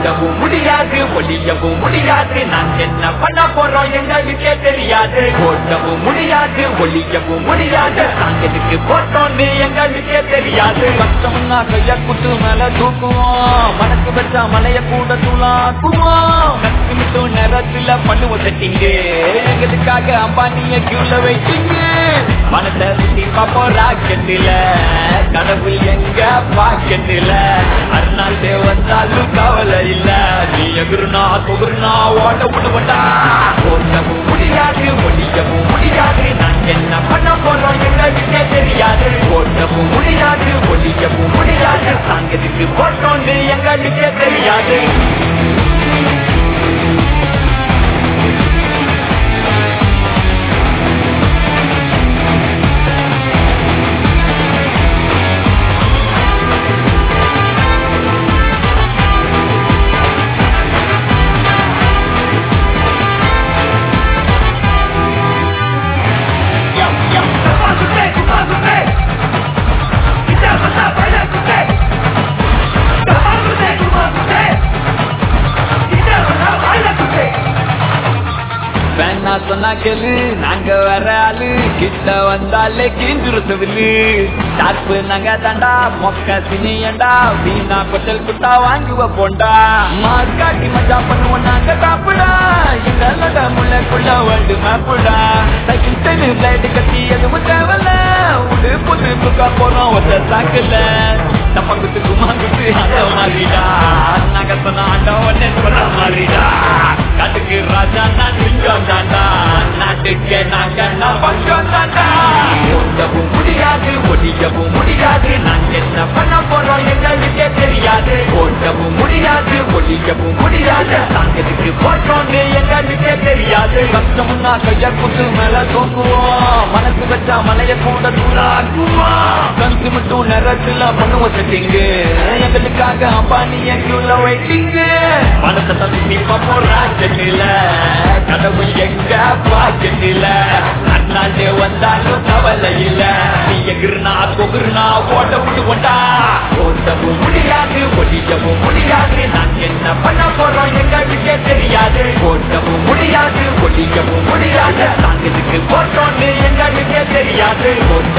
ஓட்டவும் முடியாது ஒளியவும் முடியாது நான் என்ன பண்ண போறோம் எங்களுக்கே தெரியாது ஓட்டவும் முடியாது ஒளியவும் முடியாது நாங்க எதுக்கு போட்டோம்னு எங்களுக்கே தெரியாது கஷ்டம்னா கைய குத்து மேல தூக்குவோம் மனசு வச்சா மலைய கூட தூளாக்குவோம் கத்து மட்டும் நேரத்துல பண்ணுவோம் செட்டிங்க எங்களுக்காக அம்பானிய கியூல வைத்தீங்க மனசை சுத்தி பாப்போம் ராக்கெட்டில கடவுள் எங்க பாக்கெட்டில அருணாள் வந்தாலும் கவலை இல்ல நீ எகுருனா தொகுருனா ஓட்ட விடுவட்டா ஓட்டவும் முடியாது ஒழியவும் முடியாது நான் என்ன பண்ண போறோம் எங்களுக்கே தெரியாது ஓட்டவும் முடியாது ஒழியவும் முடியாது சாங்கத்துக்கு போட்டோன்னு எங்களுக்கே தெரியாது வேணா சொன்னா கேளு நாங்க வர ஆளு கிட்ட வந்தாலே கீஞ்சுரு வில்லு டாப்பு நாங்க தாண்டா மொக்க சினியண்டா வீணா கொட்டல் குட்டா வாங்குவ போண்டா மார்காட்டி மஜா பண்ணுவோம் நாங்க தாப்புடா எங்க நட முள்ளைக்குள்ள வேண்டு மாப்புடா சைக்கிள் டென்னு பிளைட் கட்டி எதுவும் தேவையில்ல உடு புது புக்கா போறோம் ஒத்த சாக்குல தப்பங்குத்து குமாங்குத்து அந்த மாதிரிடா நாங்க சொன்ன ஆண்டா ஒன்னே சொல்ற மாதிரிடா காட்டுக்கு ராஜா நான் சிங்கம் தாண்டா நாட்டுக்கு நாங்க நான் பங்கம் தாண்டா ஓட்டவும் முடியாது ஒழியவும் முடியாது நான் என்ன பண்ண போறோம் எங்களுக்கே தெரியாது ஓட்டவும் முடியாது ஒழியவும் முடியாது சாங்கத்துக்கு போட்டோன்னு எங்களுக்கே தெரியாது கஷ்டம்னா கைய குத்து மேல தூக்குவோம் மனசு வச்சா மலைய கூட தூளாக்குவோம் கஞ்சு மட்டும் நேரத்துல பண்ணுவோம் செட்டிங்க எங்களுக்காக அம்பானிய கியூல வைத்தீங்க மனசை தம்பி போறா செட்டில கடவுள் எங்க பாக்கெட்டில அண்ணாண்டே வந்தாலும் கவலை இல்ல நீ எகிருனா தொகுருனா ஓட்ட விடுவோண்டா ஓட்டவும் முடியாது ஒழியவும் முடியாது நான் என்ன பண்ண போறோம் எங்களுக்கே தெரியாது ஓட்டவும் முடியாது ஒழியவும் முடியாது நாங்க இதுக்கு போட்டோன்னு எங்களுக்கே தெரியாது ஓட்ட